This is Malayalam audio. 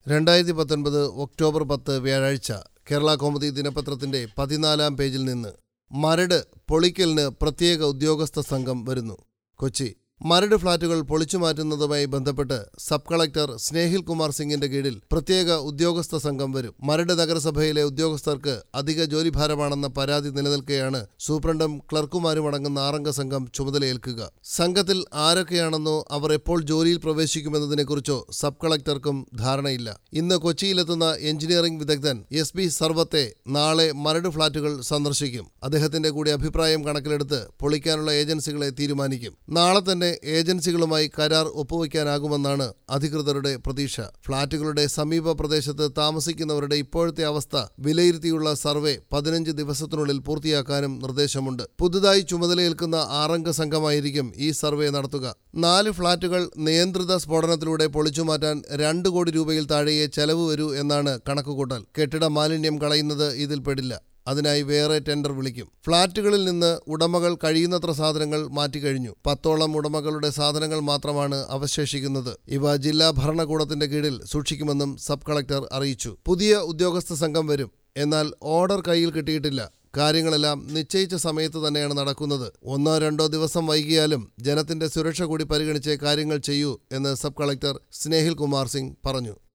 രണ്ടായിരത്തി പത്തൊൻപത് ഒക്ടോബർ പത്ത് വ്യാഴാഴ്ച കേരള കൗമുദി ദിനപത്രത്തിന്റെ പതിനാലാം പേജിൽ നിന്ന് മരട് പൊളിക്കലിന് പ്രത്യേക ഉദ്യോഗസ്ഥ സംഘം വരുന്നു കൊച്ചി മരട് ഫ്ളാറ്റുകൾ പൊളിച്ചു മാറ്റുന്നതുമായി ബന്ധപ്പെട്ട് സബ് കളക്ടർ സ്നേഹിൽ കുമാർ സിംഗിന്റെ കീഴിൽ പ്രത്യേക ഉദ്യോഗസ്ഥ സംഘം വരും മരട് നഗരസഭയിലെ ഉദ്യോഗസ്ഥർക്ക് അധിക ജോലിഭാരമാണെന്ന പരാതി നിലനിൽക്കെയാണ് സൂപ്രണ്ടും ക്ലർക്കുമാരും അടങ്ങുന്ന ആറംഗ സംഘം ചുമതലയേൽക്കുക സംഘത്തിൽ ആരൊക്കെയാണെന്നോ അവർ എപ്പോൾ ജോലിയിൽ പ്രവേശിക്കുമെന്നതിനെക്കുറിച്ചോ സബ് കളക്ടർക്കും ധാരണയില്ല ഇന്ന് കൊച്ചിയിലെത്തുന്ന എഞ്ചിനീയറിംഗ് വിദഗ്ധൻ എസ് ബി സർവത്തെ നാളെ മരട് ഫ്ളാറ്റുകൾ സന്ദർശിക്കും അദ്ദേഹത്തിന്റെ കൂടി അഭിപ്രായം കണക്കിലെടുത്ത് പൊളിക്കാനുള്ള ഏജൻസികളെ തീരുമാനിക്കും നാളെ തന്നെ ഏജൻസികളുമായി കരാർ ഒപ്പുവയ്ക്കാനാകുമെന്നാണ് അധികൃതരുടെ പ്രതീക്ഷ ഫ്ളാറ്റുകളുടെ സമീപ പ്രദേശത്ത് താമസിക്കുന്നവരുടെ ഇപ്പോഴത്തെ അവസ്ഥ വിലയിരുത്തിയുള്ള സർവേ പതിനഞ്ച് ദിവസത്തിനുള്ളിൽ പൂർത്തിയാക്കാനും നിർദ്ദേശമുണ്ട് പുതുതായി ചുമതലയേൽക്കുന്ന ആറംഗ സംഘമായിരിക്കും ഈ സർവേ നടത്തുക നാല് ഫ്ളാറ്റുകൾ നിയന്ത്രിത സ്ഫോടനത്തിലൂടെ പൊളിച്ചുമാറ്റാൻ രണ്ട് കോടി രൂപയിൽ താഴെയേ ചെലവ് വരൂ എന്നാണ് കണക്കുകൂട്ടൽ കെട്ടിട മാലിന്യം കളയുന്നത് ഇതിൽപ്പെടില്ല അതിനായി വേറെ ടെൻഡർ വിളിക്കും ഫ്ളാറ്റുകളിൽ നിന്ന് ഉടമകൾ കഴിയുന്നത്ര സാധനങ്ങൾ മാറ്റിക്കഴിഞ്ഞു പത്തോളം ഉടമകളുടെ സാധനങ്ങൾ മാത്രമാണ് അവശേഷിക്കുന്നത് ഇവ ജില്ലാ ഭരണകൂടത്തിന്റെ കീഴിൽ സൂക്ഷിക്കുമെന്നും സബ് കളക്ടർ അറിയിച്ചു പുതിയ ഉദ്യോഗസ്ഥ സംഘം വരും എന്നാൽ ഓർഡർ കയ്യിൽ കിട്ടിയിട്ടില്ല കാര്യങ്ങളെല്ലാം നിശ്ചയിച്ച സമയത്ത് തന്നെയാണ് നടക്കുന്നത് ഒന്നോ രണ്ടോ ദിവസം വൈകിയാലും ജനത്തിന്റെ സുരക്ഷ കൂടി പരിഗണിച്ച് കാര്യങ്ങൾ ചെയ്യൂ എന്ന് സബ് കളക്ടർ സ്നേഹിൽ കുമാർ സിംഗ് പറഞ്ഞു